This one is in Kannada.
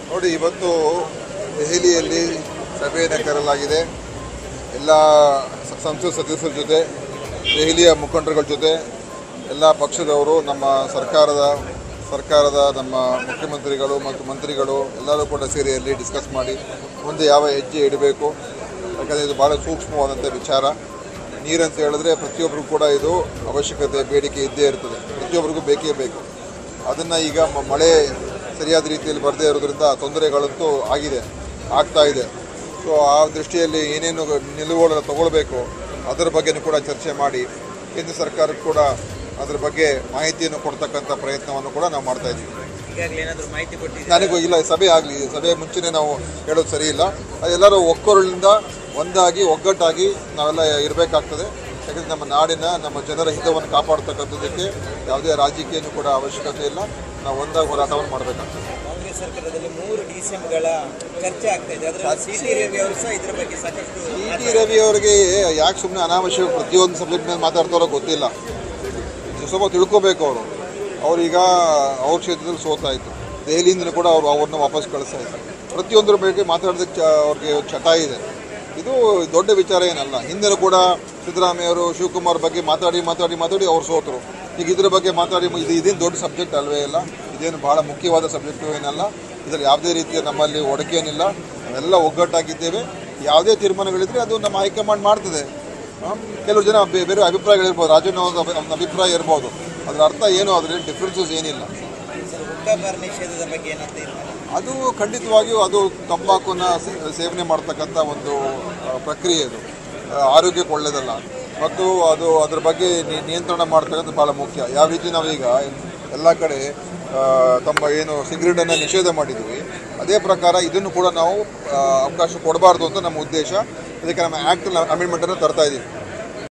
ನೋಡಿ ಇವತ್ತು ದೆಹಲಿಯಲ್ಲಿ ಸಭೆಯನ್ನು ಕರೆಯಲಾಗಿದೆ ಎಲ್ಲ ಸ- ಸಂಸತ್ ಸದಸ್ಯರ ಜೊತೆ ದೆಹಲಿಯ ಮುಖಂಡರುಗಳ ಜೊತೆ ಎಲ್ಲ ಪಕ್ಷದವರು ನಮ್ಮ ಸರ್ಕಾರದ ಸರ್ಕಾರದ ನಮ್ಮ ಮುಖ್ಯಮಂತ್ರಿಗಳು ಮತ್ತು ಮಂತ್ರಿಗಳು ಎಲ್ಲರೂ ಕೂಡ ಸೇರಿ ಅಲ್ಲಿ ಡಿಸ್ಕಸ್ ಮಾಡಿ ಮುಂದೆ ಯಾವ ಹೆಜ್ಜೆ ಇಡಬೇಕು ಯಾಕಂದರೆ ಇದು ಭಾಳ ಸೂಕ್ಷ್ಮವಾದಂಥ ವಿಚಾರ ನೀರಂತ ಹೇಳಿದ್ರೆ ಪ್ರತಿಯೊಬ್ಬರಿಗೂ ಕೂಡ ಇದು ಅವಶ್ಯಕತೆ ಬೇಡಿಕೆ ಇದ್ದೇ ಇರ್ತದೆ ಪ್ರತಿಯೊಬ್ಬರಿಗೂ ಬೇಕೇ ಬೇಕು ಅದನ್ನು ಈಗ ಮ- ಮಳೆ ಸರಿಯಾದ ರೀತಿಯಲ್ಲಿ ಬರದೇ ಇರೋದ್ರಿಂದ ತೊಂದರೆಗಳಂತೂ ಆಗಿದೆ ಆಗ್ತಾ ಇದೆ ಸೊ ಆ ದೃಷ್ಟಿಯಲ್ಲಿ ಏನೇನು ನಿಲುವುಗಳನ್ನು ತಗೊಳ್ಬೇಕು ಅದರ ಬಗ್ಗೆನೂ ಕೂಡ ಚರ್ಚೆ ಮಾಡಿ ಕೇಂದ್ರ ಸರ್ಕಾರಕ್ಕೆ ಕೂಡ ಅದರ ಬಗ್ಗೆ ಮಾಹಿತಿಯನ್ನು ಕೊಡ್ತಕ್ಕಂಥ ಪ್ರಯತ್ನವನ್ನು ಕೂಡ ನಾವು ಮಾಡ್ತಾ ಇದ್ದೀವಿ ಈಗಾಗಲೇ ಏನಾದರೂ ಮಾಹಿತಿ ಕೊಟ್ಟಿದ್ದೀರಾ ನನಗೂ ಇಲ್ಲ ಸಭೆ ಆಗಲಿ ಸಭೆ ಮುಂಚೆನೇ ನಾವು ಹೇಳೋದು ಸರಿ ಇಲ್ಲ ಅದೆಲ್ಲರೂ ಒಕ್ಕೊರಳಿಂದ ಒಂದಾಗಿ ಒಗ್ಗಟ್ಟಾಗಿ ನಾವೆಲ್ಲ ಇರಬೇಕಾಗ್ತದೆ ಯಾಕಂದರೆ ನಮ್ಮ ನಾಡಿನ ನಮ್ಮ ಜನರ ಹಿತವನ್ನು ಕಾಪಾಡ್ತಕ್ಕಂಥದ್ದಕ್ಕೆ ಯಾವುದೇ ರಾಜಕೀಯನೂ ಕೂಡ ಅವಶ್ಯಕತೆ ಇಲ್ಲ ನಾವು ಒಂದಾಗಿ ಹೋರಾಟವನ್ನು ಮಾಡಬೇಕಾಗ್ತದೆ ಕಾಂಗ್ರೆಸ್ ಸರ್ಕಾರದಲ್ಲಿ ಮೂರು ಡಿ ಸಿ ಎಂಗಳ ಚರ್ಚೆ ಆಗ್ತಾ ಇದೆ ಅದರಲ್ಲಿ ಸಿ ಟಿ ರವಿ ಅವರು ಸಹ ಇದ್ರ ಬಗ್ಗೆ ಸಾಕಷ್ಟು ಸಿ ಟಿ ರವಿ ಅವರಿಗೆ ಯಾಕೆ ಸುಮ್ಮನೆ ಅನಾವಶ್ಯಕ ಪ್ರತಿಯೊಂದು ಸಬ್ಜೆಕ್ಟ್ ಮೇಲೆ ಮಾತಾಡ್ತಾರೋ ಗೊತ್ತಿಲ್ಲ ಸ್ವಲ್ಪ ತಿಳ್ಕೊಬೇಕು ಅವರು ಅವ್ರೀಗ ಅವ್ರ ಕ್ಷೇತ್ರದಲ್ಲಿ ಸೋತಾಯಿತು ದೆಹಲಿಯಿಂದಲೂ ಕೂಡ ಅವರು ಅವ್ರನ್ನ ವಾಪಸ್ ಕಳಿಸ್ತಾ ಇದ್ದಾರೆ ಪ್ರತಿಯೊಂದರ ಬಗ್ಗೆ ಮಾತಾಡೋದಕ್ಕೆ ಚ ಅವ್ರಿಗೆ ಚಟ ಇದೆ ಇದು ದೊಡ್ಡ ವಿಚಾರ ಏನಲ್ಲ ಹಿಂದೆನೂ ಕೂಡ ಸಿದ್ದರಾಮಯ್ಯ ಅವರು ಶಿವಕುಮಾರ್ ಬಗ್ಗೆ ಮಾತಾಡಿ ಮಾತಾಡಿ ಮಾತಾಡಿ ಅವ್ರು ಸೋತರು ಈಗ ಇದ್ರ ಬಗ್ಗೆ ಮಾತಾಡಿ ಇದು ಇದೇನು ದೊಡ್ಡ ಸಬ್ಜೆಕ್ಟ್ ಅಲ್ವೇ ಇಲ್ಲ ಇದೇನು ಬಹಳ ಮುಖ್ಯವಾದ ಸಬ್ಜೆಕ್ಟು ಏನಲ್ಲ ಇದರಲ್ಲಿ ಯಾವುದೇ ರೀತಿಯ ನಮ್ಮಲ್ಲಿ ಒಡಕೇನಿಲ್ಲ ನಾವೆಲ್ಲ ಒಗ್ಗಟ್ಟಾಗಿದ್ದೇವೆ ಯಾವುದೇ ತೀರ್ಮಾನಗಳಿದ್ರೆ ಅದು ನಮ್ಮ ಹೈಕಮಾಂಡ್ ಮಾಡ್ತದೆ ಆ, ಕೆಲವು ಜನ ಬೇ- ಬೇರೆ ಅಭಿಪ್ರಾಯಗಳಿರ್ಬೋದು ರಾಜನ ಒಂದು ಅಭಿ- ಒಂದು ಅಭಿಪ್ರಾಯ ಇರ್ಬೋದು ಅದರ ಅರ್ಥ ಏನು ಅದ್ರಲ್ಲಿ ಡಿಫ್ರೆನ್ಸಸ್ ಏನಿಲ್ಲ ಹುಕ್ಕಾಬಾರ್ ನಿಷೇಧದ ಬಗ್ಗೆ ಏನಂತ ತೀರ್ಮಾನ ಅದು ಖಂಡಿತವಾಗಿಯೂ ಅದು ತಂಬಾಕುನ ಸೇ- ಸೇವನೆ ಮಾಡ್ತಕ್ಕಂಥ ಒಂದು ಆ, ಪ್ರಕ್ರಿಯೆ ಇದು ಆ, ಆರೋಗ್ಯಕ್ಕೆ ಒಳ್ಳೆಯದಲ್ಲ ಮತ್ತು ಅದು ಅದ್ರ ಬಗ್ಗೆ ನಿ- ನಿಯಂತ್ರಣ ಮಾಡ್ತಕ್ಕಂಥ ಭಾಳ ಮುಖ್ಯ ಯಾವ ರೀತಿ ನಾವೀಗ ಎಲ್ಲ ಕಡೆ ಆ, ತಮ್ಮ ಏನು ಸಿಗರೇಟನ್ನು ನಿಷೇಧ ಮಾಡಿದ್ವಿ ಅದೇ ಪ್ರಕಾರ ಇದನ್ನು ಕೂಡ ನಾವು ಆ, ಅವಕಾಶ ಕೊಡಬಾರ್ದು ಅಂತ ನಮ್ಮ ಉದ್ದೇಶ ಅದಕ್ಕೆ ನಮ್ಮ ಆ್ಯಕ್ಟ್ ಅಮೆಂಡ್ಮೆಂಟನ್ನು ತರ್ತಾ ಇದ್ದೀವಿ